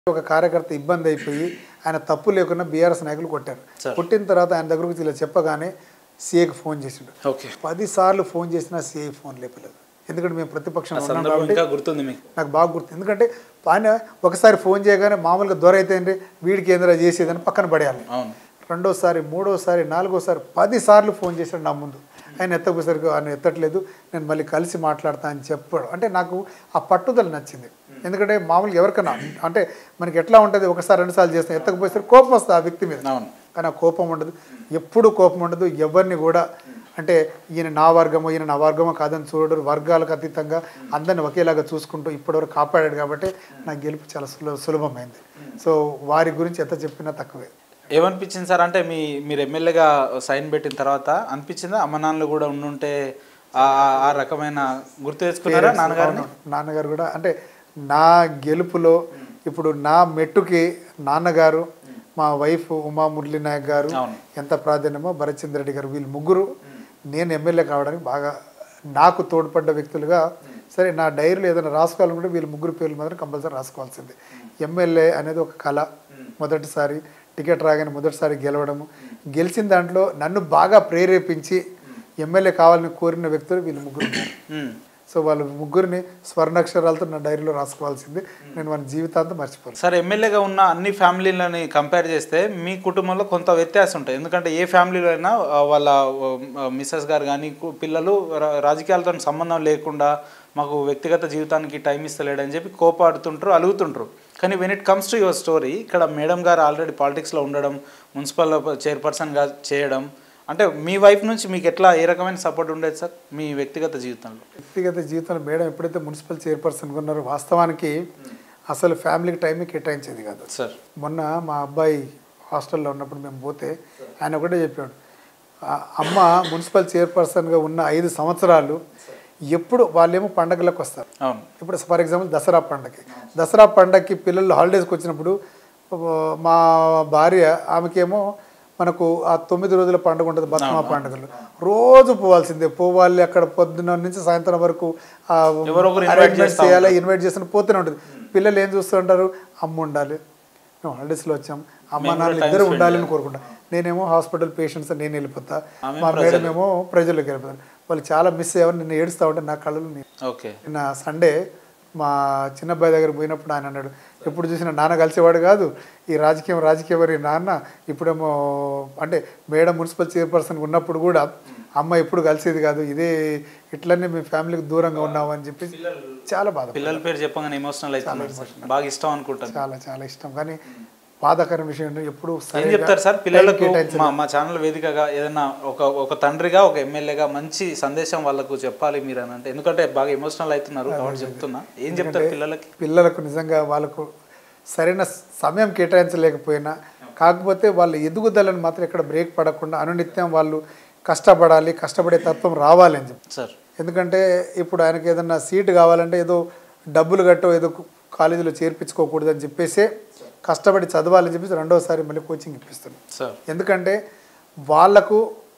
ఒక కార్యకర్త ఇబ్బంది అయిపోయి ఆయన తప్పు లేకుండా బీఆర్ఎస్ నాయకులు కొట్టారు సార్. కొట్టిన తర్వాత ఆయన దగ్గరకు ఇలా చెప్పగానే సీఏకి ఫోన్ చేసిండు ఓకే పది సార్లు ఫోన్ చేసినా సీఏ ఫోన్ లేపలేదు ఎందుకంటే మేము ప్రతిపక్షం ఉన్నాం సందర్భం కాబట్టి ఇంకా గుర్తుంది మీకు నాకు బాగా గుర్తు ఎందుకంటే ఆయన ఒకసారి ఫోన్ చేయగానే మామూలుగా దొర అయితే ఏంటి వీడికి ఏందిరా చేసేదని పక్కన పడేయాలి అవును రెండోసారి మూడోసారి నాలుగోసారి పది సార్లు ఫోన్ చేశాడు నా ముందు ఆయన ఎత్తపోసరికి ఆయన ఎత్తట్లేదు నేను మళ్ళీ కలిసి మాట్లాడతా అని చెప్పాడు అంటే నాకు ఆ పట్టుదల నచ్చింది ఎందుకంటే మామూలుగా ఎవరికైనా అంటే మనకి ఎట్లా ఉంటుంది ఒకసారి రెండుసార్లు చేస్తాం ఎత్తకపోయేసరికి కోపం వస్తుంది ఆ వ్యక్తి మీద అవును కానీ ఆ కోపం ఉండదు ఎప్పుడు కోపం ఉండదు ఎవరిని కూడా అంటే ఈయన నా వర్గమో ఈయన నా వర్గమో కాదని చూడడు వర్గాలకు అతీతంగా అందరిని ఒకేలాగా చూసుకుంటూ ఇప్పటివరకు కాపాడాడు కాబట్టి నా గెలుపు చాలా సుల సులభమైంది సో వారి గురించి ఎంత చెప్పినా తక్కువే ఏమనిపించింది సార్ అంటే మీ మీరు ఎమ్మెల్యేగా సైన్ పెట్టిన తర్వాత అనిపించిందా అమ్మ నాన్నలు కూడా ఉండుంటే ఆ ఆ- ఆ రకమైన గుర్తు తెచ్చుకున్నారా నాన్నగారిని అవును. నాన్నగారు కూడా అంటే నా గెలుపులో ఇప్పుడు నా మెట్టుకి నాన్నగారు మా వైఫ్ ఉమా మురళీ నాయక్ గారు అవును. ఎంత ప్రాధాన్యమో భరత్చంద్ర రెడ్డి గారు వీళ్ళు ముగ్గురు నేను ఎమ్మెల్యే కావడానికి బాగా నాకు తోడ్పడ్డ వ్యక్తులుగా సరే నా డైరీలో ఏదైనా రాసుకోవాలనుకుంటే వీళ్ళు ముగ్గురు పేర్లు మాత్రం కంపల్సరీ రాసుకోవాల్సిందే ఎమ్మెల్యే అనేది ఒక కళ మొదటిసారి టికెట్ రాగానే మొదటిసారి గెలవడము గెలిచిన దాంట్లో నన్ను బాగా ప్రేరేపించి ఎమ్మెల్యే కావాలని కోరిన వ్యక్తులు వీళ్ళు ముగ్గురు ఉన్నారు ఉమ్. సో వాళ్ళ ముగ్గురిని స్వర్ణాక్షరాలతో నా డైరీలో రాసుకోవాల్సింది నేను మన జీవితాంతం మర్చిపోను సార్ ఎమ్మెల్యేగా ఉన్న అన్ని ఫ్యామిలీలని కంపేర్ చేస్తే మీ కుటుంబంలో కొంత వ్యత్యాసం ఉంటుంది ఎందుకంటే ఏ ఫ్యామిలీలో అయినా ఆ, వాళ్ళ మిస్సెస్ గారు కానీ కు- పిల్లలు రా- రాజకీయాలతో సంబంధం లేకుండా మాకు వ్యక్తిగత జీవితానికి టైం ఇస్తలేడని చెప్పి కోపాడుతుంటారు అలుగుతుంటారు కానీ when it comes to your story ఇక్కడ మేడం గారు ఆల్రెడీ పాలిటిక్స్లో ఉండడం మున్సిపల్ చైర్పర్సన్గా చేయడం అంటే మీ వైఫ్ నుంచి మీకు ఎట్లా ఏ రకమైన సపోర్ట్ ఉండేది సార్ మీ వ్యక్తిగత జీవితంలో వ్యక్తిగత జీవితంలో మేడం ఎప్పుడైతే మున్సిపల్ చైర్పర్సన్ ఉన్నారో వాస్తవానికి అసలు ఫ్యామిలీకి టైం కేటాయించేది కాదు సార్ మొన్న మా అబ్బాయి హాస్టల్లో ఉన్నప్పుడు మేము పోతే ఆయన ఒకటే చెప్పాడు "ఆ, అమ్మ మున్సిపల్ చైర్పర్సన్గా ఉన్న ఐదు సంవత్సరాలు ఎప్పుడు వాళ్ళేమో పండగలకు వస్తారు అవును ఇప్పుడు ఫర్ ఎగ్జాంపుల్ దసరా పండగకి దసరా పండగకి పిల్లలు హాలిడేస్కి వచ్చినప్పుడు ఆ, మా భార్య ఆమెకేమో మనకు ఆ తొమ్మిది రోజుల పండుగ ఉంటుంది బతుకమ్మ పండుగలు రోజు పోవాల్సిందే పోవాలి అక్కడ పొద్దున్న నుంచి సాయంత్రం వరకు ఆ ఎవరో ఒకరు invite arrangements చేస్తా చేయాలి ఇన్వైట్ చేసిన పోతూనే ఉంటుంది పిల్లలు ఏం చూస్తుంటారు అమ్మ ఉండాలి మేము హాలిడేస్లో వచ్చాం అమ్మ నాన్న ఇద్దరు ఉండాలని కోరుకుంటా నేనేమో హాస్పిటల్ పేషెంట్స్ నేను వెళ్ళిపోతా మా మేడం ఏమో ప్రజల్లోకి వెళ్ళిపోతాను వాళ్ళు చాలా మిస్ అయ్యారు నేను ఏడుస్తా ఉంటే నా కళ్ళు నీళ్ళు ఓకే నిన్న సండే మా చిన్నబ్బాయి దగ్గర పోయినప్పుడు ఆయన అన్నాడు ఎప్పుడు చూసినా నాన్న కలిసేవాడు కాదు ఈ రాజకీయం రాజకీయం మరి నాన్న ఇప్పుడేమో అంటే మేడం మున్సిపల్ చైర్పర్సన్ ఉన్నప్పుడు కూడా అమ్మ ఎప్పుడు కలిసేది కాదు ఇదే ఇట్లనే మీ ఫ్యామిలీకి దూరంగా ఉన్నాము అని చెప్పి చాలా బాధ పిల్లల పేరు చెప్పగానే ఎమోషనల్ అవుతున్నారు సార్. బాగా ఇష్టం అనుకుంటాను చాలా చాలా ఇష్టం కానీ బాధాకరం విషయం ఏంటంటే ఎప్పుడు ఏం సరిగా చెప్తారు సార్ time పిల్లలకు కేటాయించలేదు. మా మా ఛానల్ వేదికగా ఏదైనా ఒక ఒక తండ్రిగా ఒక ఎమ్మెల్యేగా మంచి సందేశం వాళ్ళకు చెప్పాలి మీరు అని అంటే ఎందుకంటే బాగా ఎమోషనల్ అవుతున్నారు కాబట్టి చెప్తున్నా ఏం చెప్తారు పిల్లలకి పిల్లలకు నిజంగా వాళ్ళకు సరైన సమయం కేటాయించలేకపోయినా కాకపోతే వాళ్ళ ఎదుగుదలను మాత్రం ఎక్కడ బ్రేక్ పడకుండా అనునిత్యం వాళ్ళు కష్టపడాలి కష్టపడే తత్వం రావాలి అని చెప్పి సార్ ఎందుకంటే ఇప్పుడు ఆయనకి ఏదన్నా సీటు కావాలంటే ఏదో డబ్బులు కట్టో ఏదో కాలేజీలో చేర్పించుకోకూడదు అని చెప్పేసి కష్టపడి చదవాలని చెప్పేసి రెండోసారి మళ్ళీ కోచింగ్ ఇప్పిస్తున్నాం సార్ ఎందుకంటే వాళ్ళకు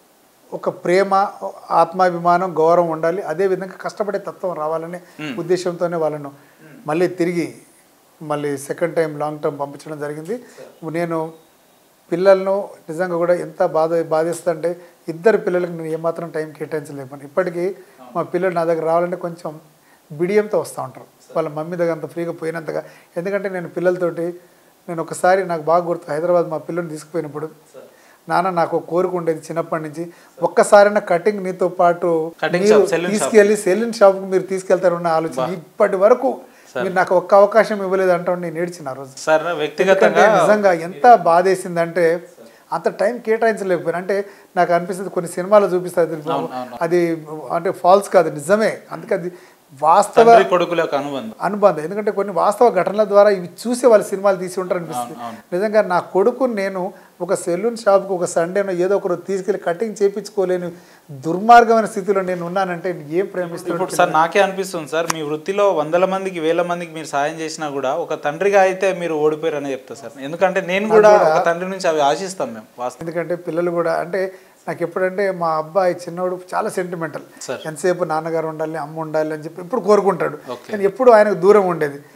ఒక ప్రేమ ఆత్మాభిమానం గౌరవం ఉండాలి అదే విధంగా కష్టపడే తత్వం రావాలనే ఉద్దేశంతోనే వాళ్ళను మళ్ళీ తిరిగి మళ్ళీ సెకండ్ టైం లాంగ్ టర్మ్ పంపించడం జరిగింది నేను పిల్లలను నిజంగా కూడా ఎంత బాధ బాధిస్తుంటే ఇద్దరు పిల్లలకు నేను ఏమాత్రం టైం కేటాయించలేకపోయాను ఇప్పటికీ మా పిల్లలు నా దగ్గర రావాలంటే కొంచెం బిడియంతో వస్తూ ఉంటారు వాళ్ళ మమ్మీ దగ్గర అంత ఫ్రీగా పోయినంతగా ఎందుకంటే నేను పిల్లలతోటి నేను ఒకసారి నాకు బాగా గుర్తు హైదరాబాద్ మా పిల్లల్ని తీసుకుపోయినప్పుడు నాన్న నాకు ఒక కోరిక ఉండేది చిన్నప్పటి నుంచి ఒక్కసారైనా కటింగ్ నీతో పాటు Cutting మీరు shop, saloon shop. తీసుకెళ్ళి సెలూన్ షాప్కి మీరు తీసుకెళ్తారన్న ఆలోచన ఇప్పటి వరకు మీరు నాకు ఒక్క అవకాశం ఇవ్వలేదు అంటే నేను ఏడ్చిన ఆ రోజు సార్ ఎందుకంటే వ్యక్తిగతంగా నిజంగా ఎంత బాధేసిందంటే అంత టైం కేటాయించలేకపోయినా అంటే నాకు అనిపిస్తుంది కొన్ని సినిమాలు చూపిస్తారు అది అంటే ఫాల్స్ కాదు నిజమే అందుకే అది వాస్తవ తండ్రి కొడుకుల యొక్క అనుబంధం అనుబంధం ఎందుకంటే కొన్ని వాస్తవ ఘటనల ద్వారా ఇవి చూసి వాళ్ళు సినిమాలు తీసి ఉంటారు అనిపిస్తుంది నిజంగా నా కొడుకు నేను ఒక సెలూన్ షాప్కి ఒక సండేనో ఏదో ఒకరు తీసుకెళ్ళి కటింగ్ చేయించుకోలేని దుర్మార్గమైన స్థితిలో నేను ఉన్నానంటే ఏం ప్రేమిస్తున్నాను ఇప్పుడు సార్ నాకే అనిపిస్తుంది సార్ మీ వృత్తిలో వందల మందికి వేల మందికి మీరు సాయం చేసినా కూడా ఒక తండ్రిగా అయితే మీరు ఓడిపోయారని చెప్తా సార్ ఎందుకంటే నేను కూడా ఒక తండ్రి నుంచి అవి ఆశిస్తాం మేము వాస్తవం ఎందుకంటే పిల్లలు కూడా అంటే నాకు ఎప్పుడంటే మా అబ్బాయి చిన్నోడు చాలా సెంటిమెంటల్ సార్. ఎంతసేపు నాన్నగారు ఉండాలి అమ్మ ఉండాలి అని చెప్పి ఎప్పుడు కోరుకుంటాడు ఓకే. కానీ ఎప్పుడు ఆయనకు దూరం ఉండేది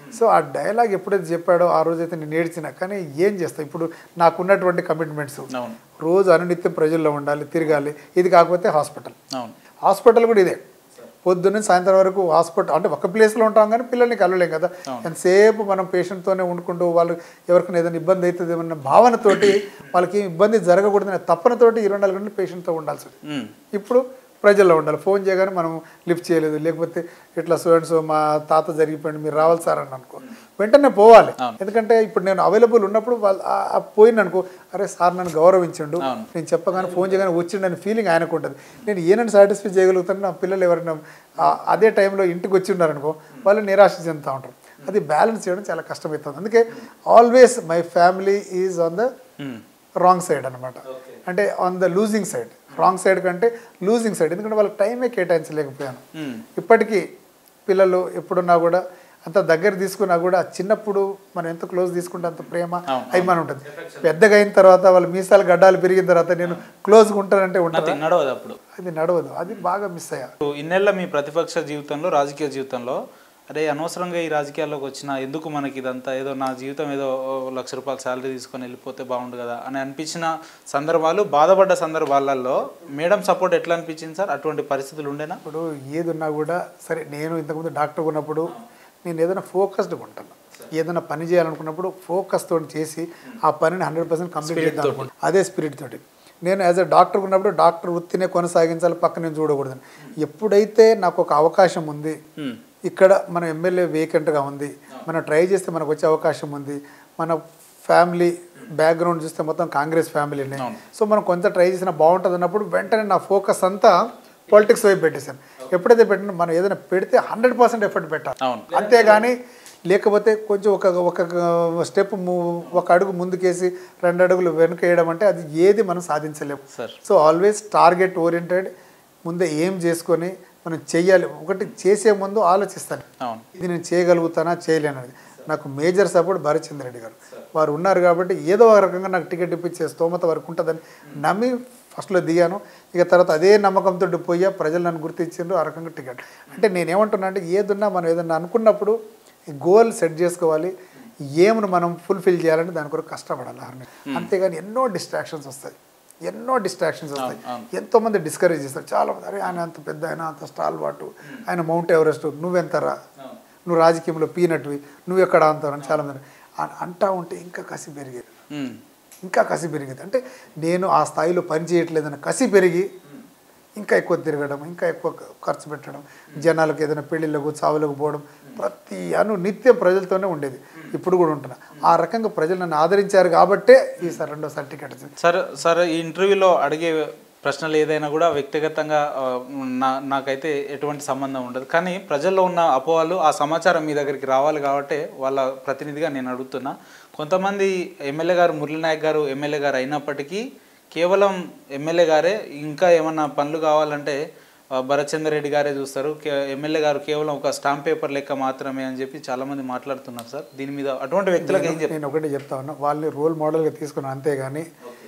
సో ఆ డైలాగ్ ఎప్పుడైతే చెప్పాడో ఆ రోజైతే నేను ఏడ్చిన కానీ ఏం చేస్తా ఇప్పుడు నాకున్నటువంటి కమిట్మెంట్స్ అవును రోజు అనునిత్యం ప్రజల్లో ఉండాలి తిరగాలి ఇది కాకపోతే హాస్పిటల్ అవును హాస్పిటల్ కూడా ఇదే పొద్దున్న సాయంత్రం వరకు హాస్పిటల్ అంటే ఒక ప్లేస్లో ఉంటాం కానీ పిల్లల్ని కలవలేం కదా ఎంతసేపు మనం పేషెంట్తోనే వండుకుంటూ వాళ్ళు ఎవరికైనా ఏదైనా ఇబ్బంది అవుతుంది ఏమన్న భావనతోటి వాళ్ళకి ఏం ఇబ్బంది జరగకూడదనే తప్పనతోటి ఇరవై నాలుగు గంటలు పేషెంట్తో ఉండాల్సి ఉంది ఉమ్. ఇప్పుడు ప్రజల్లో ఉండాలి ఫోన్ చేయగానే మనం లిఫ్ట్ చేయలేదు లేకపోతే ఇట్లా స్టూడెంట్స్ మా తాత జరిగిపోయింది మీరు రావాలి సార్ అని అనుకో వెంటనే పోవాలి ఎందుకంటే ఇప్పుడు నేను అవైలబుల్ ఉన్నప్పుడు వాళ్ళు ఆ- ఆ పోయిన అనుకో అరే సార్ నన్ను గౌరవించండు అవును. నేను చెప్పగానే ఫోన్ చేయగానే వచ్చిండని ఫీలింగ్ ఆయనకు ఉంటుంది నేను ఈయనని సాటిస్ఫై చేయగలుగుతాను నా పిల్లలు ఎవరైనా ఆ- అదే టైంలో ఇంటికి వచ్చి ఉన్నారనుకో వాళ్ళు నిరాశ చెందుతూ ఉంటారు అది బ్యాలెన్స్ చేయడం చాలా కష్టమవుతుంది అందుకే always my family is on the um. Wrong side అనమాట అంటే on the losing side wrong side కంటే లూజింగ్ సైడ్ ఎందుకంటే వాళ్ళకి టైమే కేటాయించలేకపోయాను ఉమ్. ఇప్పటికీ పిల్లలు ఎప్పుడున్నా కూడా అంత దగ్గర తీసుకున్నా కూడా చిన్నప్పుడు మనం ఎంత క్లోజ్ తీసుకుంటే అంత ప్రేమ అభిమానం ఉంటుంది పెద్దగా అయిన తర్వాత వాళ్ళు మీసాలు గడ్డాలు పెరిగిన తర్వాత నేను క్లోజ్గా ఉంటానంటే ఉంటాను నథింగ్ నడవదు అప్పుడు అది నడవదు అది బాగా మిస్ అయ్యా ఇన్నేళ్ళ మీ ప్రతిపక్ష జీవితంలో రాజకీయ జీవితంలో అరే అనవసరంగా ఈ రాజకీయాల్లోకి వచ్చిన ఎందుకు మనకి ఇదంతా ఏదో నా జీవితం ఏదో ఓ లక్ష రూపాయల శాలరీ తీసుకొని వెళ్ళిపోతే బాగుండు కదా అని అనిపించిన సందర్భాలు బాధపడ్డ సందర్భాలలో మేడం సపోర్ట్ ఎట్లా అనిపించింది సార్ అటువంటి పరిస్థితులు ఉండేనా ఇప్పుడు ఏది ఉన్నా కూడా సరే నేను ఇంతకుముందు డాక్టర్ ఉన్నప్పుడు నేను ఏదైనా ఫోకస్డ్గా ఉంటాను ఏదైనా పని చేయాలనుకున్నప్పుడు ఫోకస్ తోటి చేసి ఆ పనిని హండ్రెడ్ పర్సెంట్ కంప్లీట్ చేద్దాం అనుకుంటాను. అదే స్పిరిట్ తోటి నేను యాజ్ అ డాక్టర్ ఉన్నప్పుడు డాక్టర్ వృత్తినే కొనసాగించాలి పక్కన నేను చూడకూడదని ఎప్పుడైతే నాకు ఒక అవకాశం ఉంది ఉమ్. ఇక్కడ మన ఎమ్మెల్యే వేకెంట్గా ఉంది మనం ట్రై చేస్తే మనకు వచ్చే అవకాశం ఉంది మన ఫ్యామిలీ బ్యాక్గ్రౌండ్ చూస్తే మొత్తం కాంగ్రెస్ ఫ్యామిలీనే సో మనం కొంత ట్రై చేసినా బాగుంటుంది అన్నప్పుడు వెంటనే నా ఫోకస్ అంతా పాలిటిక్స్ వైపు పెట్టేశాను ఎప్పుడైతే పెట్టినా మనం ఏదైనా పెడితే హండ్రెడ్ పర్సెంట్ ఎఫర్ట్ పెట్టాలి అవును అంతేగాని లేకపోతే కొంచెం ఒక ఒక స్టెప్ ఒక అడుగు ముందుకేసి రెండు అడుగులు వెనుక వేయడం అంటే అది ఏది మనం సాధించలేము sir so always target oriented ముందే ఏం చేసుకొని మనం చెయ్యాలి ఒకటి చేసే ముందు ఆలోచిస్తాను అవును ఇది నేను చేయగలుగుతానా చేయలేనది నాకు మేజర్ సపోర్ట్ భరచంద్ర రెడ్డి గారు వారు ఉన్నారు కాబట్టి ఏదో ఒక రకంగా నాకు టికెట్ ఇప్పించే స్తోమత వరకు ఉంటుందని నమ్మి ఫస్ట్లో దిగాను ఇక తర్వాత అదే నమ్మకంతో పోయా ప్రజలు నన్ను గుర్తించారు ఆ రకంగా టికెట్ అంటే నేనేమంటున్నా అంటే ఏదున్నా మనం ఏదన్నా అనుకున్నప్పుడు గోల్ సెట్ చేసుకోవాలి ఏమును మనం ఫుల్ఫిల్ చేయాలంటే దాని కొరకు కష్టపడాలి ఆర్మీ అంతేగాని ఎన్నో డిస్ట్రాక్షన్స్ వస్తాయి ఎన్నో డిస్ట్రాక్షన్స్ వస్తాయి ఎంతోమంది డిస్కరేజ్ చేస్తారు చాలా మంది అరే ఆయన అంత పెద్ద ఆయన అంత స్టాల్ వాటు ఆయన మౌంట్ ఎవరెస్ట్ నువ్వెంతరా నువ్వు రాజకీయంలో పీనట్వి నువ్వు ఎక్కడ అంటావు అని చాలా మంది అన్- అంటా ఉంటే ఇంకా కసి పెరిగేది ఉమ్. ఇంకా కసి పెరిగేది అంటే నేను ఆ స్థాయిలో పని చేయట్లేదని కసి పెరిగి ఇంకా ఎక్కువ తిరగడం ఇంకా ఎక్కువ ఖ- ఖర్చు పెట్టడం జనాలకు ఏదైనా పెళ్ళిళ్ళకు చావులకు పోవడం ప్రతి అను నిత్యం ప్రజలతోనే ఉండేది ఇప్పుడు కూడా ఉంటున్నా ఆ రకంగా ప్రజలు నన్ను ఆదరించారు కాబట్టే ఈసారి రెండోసారి టికెట్ వచ్చింది సార్ సార్ ఈ ఇంటర్వ్యూలో అడిగే ప్రశ్నలు ఏదైనా కూడా వ్యక్తిగతంగా ఆ, నా నాకైతే ఎటువంటి సంబంధం ఉండదు కానీ ప్రజల్లో ఉన్న అపోహలు ఆ సమాచారం మీ దగ్గరికి రావాలి కాబట్టి వాళ్ళ ప్రతినిధిగా నేను అడుగుతున్నా కొంతమంది ఎమ్మెల్యే గారు మురళీనాయక్ గారు ఎమ్మెల్యే గారు అయినప్పటికీ కేవలం ఎమ్మెల్యే గారే ఇంకా ఏమన్నా పనులు కావాలంటే ఆ, భరత్చంద్ర రెడ్డి గారే చూస్తారు కే- ఎమ్మెల్యే గారు కేవలం ఒక స్టాంప్ పేపర్ లెక్క మాత్రమే అని చెప్పి చాలామంది మాట్లాడుతున్నారు సార్ దీని మీద అటువంటి వ్యక్తులకు ఏం చెప్తారు నేను ఒకటే చెప్తా ఉన్నా వాళ్ళని రోల్ మోడల్గా తీసుకున్నాను అంతేగాని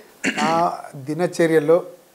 నా దినచర్యలో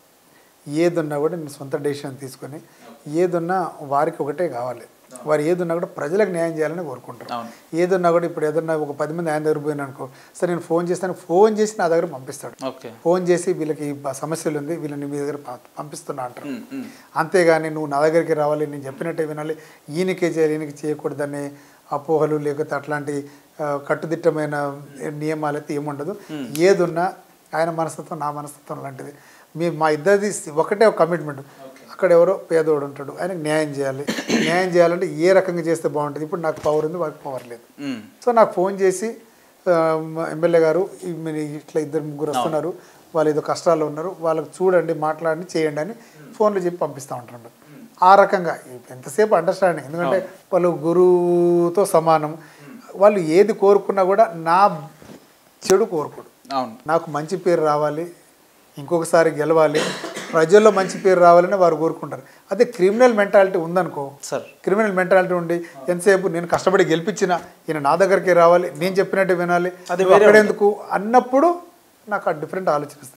ఏదున్నా కూడా నేను సొంత డెసిషన్ తీసుకొని ఏదున్నా వారికి ఒకటే కావాలి వారు ఏదున్నా కూడా ప్రజలకు న్యాయం చేయాలని కోరుకుంటారు అవును ఏదున్నా కూడా ఇప్పుడు ఏదన్నా ఒక పది మంది ఆయన దగ్గర పోయినా అనుకో సరే నేను ఫోన్ చేస్తాను ఫోన్ చేసి నా దగ్గర పంపిస్తాడు ఓకే ఫోన్ చేసి వీళ్ళకి ఈ బ- సమస్యలు ఉంది వీళ్ళని మీ దగ్గర ప- పంపిస్తున్నా అంటారు ఉమ్, ఉమ్. అంతేగాని నువ్వు నా దగ్గరికి రావాలి నేను చెప్పినట్టే వినాలి ఈయనకే చేయాలి ఈయనకి చేయకూడదనే అపోహలు లేకపోతే అట్లాంటి ఆ, కట్టుదిట్టమైన నియమాలు అయితే ఏముండదు ఏదున్నా ఆయన మనస్తత్వం నా మనస్తత్వం లాంటిది మీ మా ఇద్దరిది ఒకటే ఒక కమిట్మెంట్ అక్కడ ఎవరో పేదోడు ఉంటాడు ఆయనకు న్యాయం చేయాలి న్యాయం చేయాలంటే ఏ రకంగా చేస్తే బాగుంటుంది ఇప్పుడు నాకు పవర్ ఉంది వారికి పవర్ లేదు ఉమ్. సో నాకు ఫోన్ చేసి ఆ, మా ఎమ్మెల్యే గారు ఈ మీరు ఇట్లా ఇద్దరు ముగ్గురు వస్తున్నారు వాళ్ళు ఏదో కష్టాల్లో ఉన్నారు వాళ్ళకి చూడండి మాట్లాడండి చేయండి అని ఫోన్లో చెప్పి పంపిస్తూ ఉంటారు ఆ రకంగా ఎంతసేపు అండర్స్టాండింగ్ ఎందుకంటే వాళ్ళు గురువుతో సమానం వాళ్ళు ఏది కోరుకున్నా కూడా నా చెడు కోరుకోడు అవును నాకు మంచి పేరు రావాలి ఇంకొకసారి గెలవాలి ప్రజల్లో మంచి పేరు రావాలని వారు కోరుకుంటారు అదే క్రిమినల్ మెంటాలిటీ ఉందనుకో సార్ క్రిమినల్ మెంటాలిటీ ఉండి ఎంతసేపు నేను కష్టపడి గెలిపించిన ఈయన నా దగ్గరికి రావాలి నేను చెప్పినట్టు వినాలి అది నువ్వు అక్కడెందుకు అన్నప్పుడు నాకు ఆ డిఫరెంట్ ఆలోచన వస్తుంది